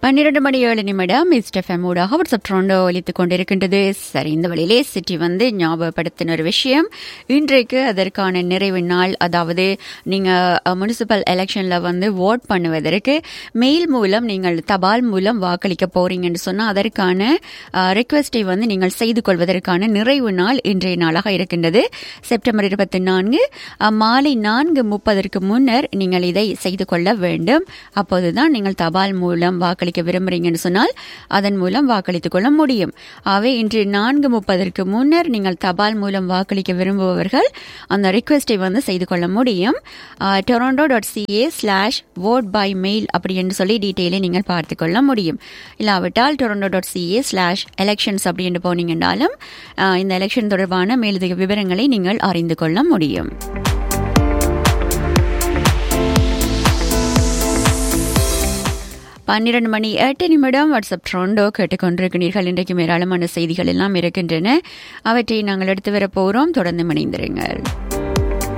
பன்னிரண்டு மணி ஏழு நிமிடம் மிஸ்டர் ஊடாக வாட்ஸ்அப் ட்ரோண்டோ ஒலித்துக் கொண்டிருக்கின்றது சரி இந்த வழியிலே சிட்டி வந்து ஞாபகப்படுத்தின ஒரு விஷயம் இன்றைக்கு அதற்கான நிறைவு நாள் அதாவது நீங்க முனிசிபல் எலெக்ஷன்ல வந்து ஓட் பண்ணுவதற்கு மெயில் மூலம் நீங்கள் தபால் மூலம் வாக்களிக்க போறீங்கன்னு சொன்னா அதற்கான ரெக்வெஸ்டை வந்து நீங்கள் செய்து கொள்வதற்கான நிறைவு நாள் இன்றைய நாளாக இருக்கின்றது செப்டம்பர் இருபத்தி நான்கு மாலை நான்கு முப்பதற்கு முன்னர் நீங்கள் இதை செய்து கொள்ள வேண்டும் அப்போதுதான் நீங்கள் தபால் மூலம் வாக்களிக்க விரும்புறீங்கன்னு சொன்னால் அதன் மூலம் வாக்களித்துக் கொள்ள முடியும் ஆகவே இன்று நான்கு முப்பதற்கு முன்னர் நீங்கள் தபால் மூலம் வாக்களிக்க விரும்புபவர்கள் அந்த ரிக்வெஸ்டை வந்து செய்து கொள்ள முடியும் Toronto dot CA slash vote by mail அப்படி என்று சொல்லி டீட்டெயிலை நீங்கள் பார்த்து கொள்ள முடியும் இல்லாவிட்டால் Toronto dot CA slash elections அப்படி என்று போனீங்கன்னாலும் இந்த எலெக்ஷன் தொடர்பான மேலதிக விவரங்களை நீங்கள் அறிந்து கொள்ள முடியும் பன்னிரண்டு மணி எட்டு நிமிடம் வாட்ஸ்அப் ட்ரோண்டோ கேட்டுக்கொண்டிருக்கிறீர்கள் இன்றைக்கு ஏராளமான செய்திகள் எல்லாம் இருக்கின்றன அவற்றை நாங்கள் எடுத்து வர போகிறோம் தொடர்ந்து மணிந்திருங்கள்